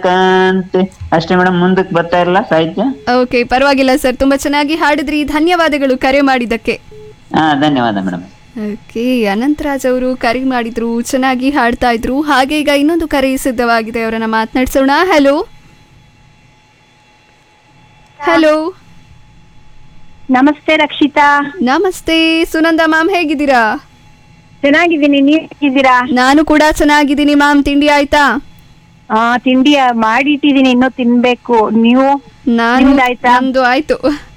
ಕಾಂತೆ ಅಷ್ಟೇ ಮೇಡಮ್ ಮುಂದಕ್ಕೆ ಬರ್ತಾ ಇರಲ್ಲ ಸಾಹಿತ್ಯ ಓಕೆ ಪರವಾಗಿಲ್ಲ ಸರ್ ತುಂಬಾ ಚೆನ್ನಾಗಿ ಹಾಡಿದ್ರಿ ಧನ್ಯವಾದಗಳು ಕರೆ ಮಾಡಿದ್ದಕ್ಕೆ ಹಾ ಧನ್ಯವಾದ ಮೇಡಮ್ ಓಕೆ ಅನಂತರಾಜ್ ಅವರು ಕರೆ ಮಾಡಿದ್ರು ಚೆನ್ನಾಗಿ ಹಾಡ್ತಾ ಇದ್ರು ಹಾಗೆ ಈಗ ಇನ್ನೊಂದು ಕರೆ ಸಿದ್ಧವಾಗಿದೆ ಅವರನ್ನ ಮಾತನಾಡ್ಸೋಣ ಹಲೋ ಹಲೋ ನಮಸ್ತೆ ರಕ್ಷಿತಾ ನಮಸ್ತೆ ಸುನಂದ ಮ್ಯಾಮ್ ಹೇಗಿದ್ದೀರಾ ಚೆನ್ನಾಗಿದ್ದೀನಿ ನೀವ್ ಹೇಗಿದ್ದೀರಾ ನಾನು ಕೂಡ ಚೆನ್ನಾಗಿದ್ದೀನಿ ಮ್ಯಾಮ್ ತಿಂಡಿ ಆಯ್ತಾ ಆ ತಿಂಡಿ ಮಾಡಿಟ್ಟಿದೀನಿ ಇನ್ನೂ ತಿನ್ಬೇಕು ನೀವು ನಾನು ನಿಮ್ದಾಯ್ತಾ? ನಮ್ದು ಆಯ್ತು